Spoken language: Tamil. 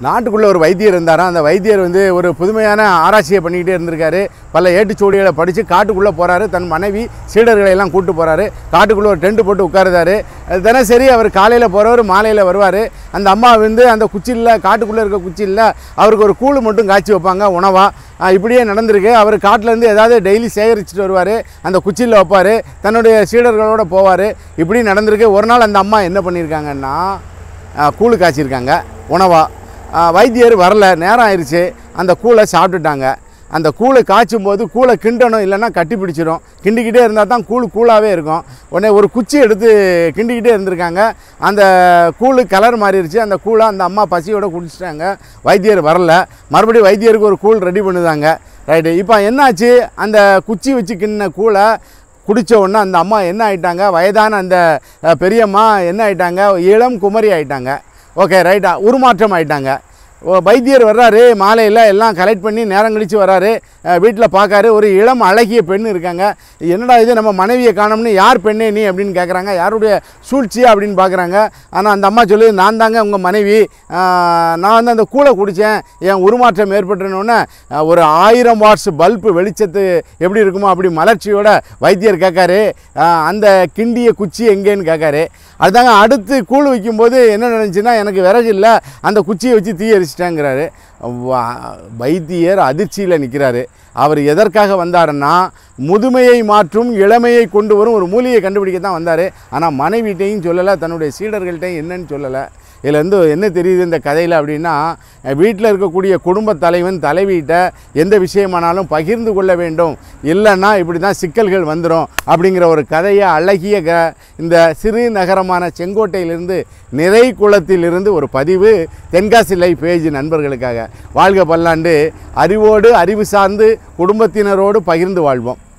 நாட்டுக்குள்ளே ஒரு வைத்தியர் இருந்தாராம் அந்த வைத்தியர் வந்து ஒரு புதுமையான ஆராய்ச்சியை பண்ணிக்கிட்டே இருந்திருக்காரு பல ஏட்டுச்சோடிகளை படித்து காட்டுக்குள்ளே போகிறாரு தன் மனைவி சீடர்களை எல்லாம் கூட்டு போகிறாரு காட்டுக்குள்ளே ஒரு டென்ட் போட்டு உட்காருதாரு அது தினசரி அவர் காலையில் போகிறவர் மாலையில் வருவார் அந்த அம்மா வந்து அந்த குச்சியில் காட்டுக்குள்ளே இருக்க குச்சியில் அவருக்கு ஒரு கூழ் மட்டும் காய்ச்சி வைப்பாங்க உணவாக இப்படியே நடந்திருக்கு அவர் காட்டிலேருந்து ஏதாவது டெய்லி சேகரிச்சுட்டு வருவார் அந்த குச்சியில் வைப்பார் தன்னுடைய சீடர்களோட போவார் இப்படி நடந்திருக்கு ஒரு நாள் அந்த அம்மா என்ன பண்ணியிருக்காங்கன்னா ஆ, கூழ் காய்ச்சிருக்காங்க உணவா ஆ, வைத்தியர் வரல நேரம் ஆயிடுச்சு அந்த கூழை சாப்பிட்டுட்டாங்க அந்த கூழை காய்ச்சும் போது கூழை கிண்டணும் இல்லைன்னா கட்டி பிடிச்சிரும் கிண்டிக்கிட்டே இருந்தால் தான் கூழ் கூழாகவே இருக்கும் உடனே ஒரு குச்சி எடுத்து கிண்டிக்கிட்டே இருந்திருக்காங்க அந்த கூழ் கலர் மாறிடுச்சு அந்த கூழை அந்த அம்மா பசியோட குடிச்சிட்டாங்க வைத்தியர் வரல மறுபடியும் வைத்தியருக்கு ஒரு கூழ் ரெடி பண்ணுதாங்க ரைட்டு இப்போ என்னாச்சு அந்த குச்சி வச்சு கிண்ண கூழை குடித்த உடனே அந்த அம்மா என்ன ஆயிட்டாங்க வயதான அந்த அஹ், பெரியம்மா என்ன ஆயிட்டாங்க இளம் குமரி ஆயிட்டாங்க ஓகே ரைட்டா உருமாற்றம் ஆயிட்டாங்க ஓ, வைத்தியர் வர்றாரு மாலையில் எல்லாம் கலெக்ட் பண்ணி நேரம் கழித்து வர்றாரு வீட்டில் பார்க்காரு ஒரு இளம் அழகிய பெண் இருக்காங்க என்னடா இது நம்ம மனைவியை காணோம்னு யார் பெண்ணே நீ அப்படின்னு கேட்குறாங்க யாருடைய சூழ்ச்சியா அப்படின்னு பார்க்குறாங்க ஆனால் அந்த அம்மா சொல்லுது நான் தாங்க உங்கள் மனைவி ஆஹ், நான் வந்து அந்த கூளை குடித்தேன் என் உருமாற்றம் ஏற்பட்டுனோடனே ஒரு ஆயிரம் வாட்ஸ் பல்பு வெளிச்சத்து எப்படி இருக்குமோ அப்படி மலர்ச்சியோட வைத்தியர் கேட்காரு ஆஹ், அந்த கிண்டிய குச்சி எங்கேன்னு கேட்காரு அதுதாங்க அடுத்து கூழ் வைக்கும்போது என்ன நினச்சுன்னா எனக்கு விறகு இல்லை அந்த குச்சியை வச்சு தீ எரிச்சிட்டேங்கிறாரு வா- வைத்தியர் அதிர்ச்சியில் நிற்கிறாரு அவர் எதற்காக வந்தாருன்னா முதுமையை மாற்றும் இளமையை கொண்டு வரும் ஒரு மூலிகையை கண்டுபிடிக்க தான் வந்தார் ஆனால் மனைவிட்டையும் சொல்லலை தன்னுடைய சீடர்கள்ட்டையும் என்னன்னு சொல்லலை இதில் வந்து என்ன தெரியுது இந்த கதையில் அப்படின்னா வீட்டில் இருக்கக்கூடிய குடும்ப தலைவன் தலைவியிட்ட எந்த விஷயமானாலும் பகிர்ந்து கொள்ள வேண்டும் இல்லைன்னா இப்படி தான் சிக்கல்கள் வந்துடும் அப்படிங்கிற ஒரு கதையை அழகிய க இந்த சிறு நகரமான செங்கோட்டையிலிருந்து நிறை குளத்திலிருந்து ஒரு பதிவு தென்காசி லைஃப் பேஜ் நண்பர்களுக்காக வாழ்க பல்லாண்டு அறிவோடு அறிவு சார்ந்து குடும்பத்தினரோடு பகிர்ந்து வாழ்வோம்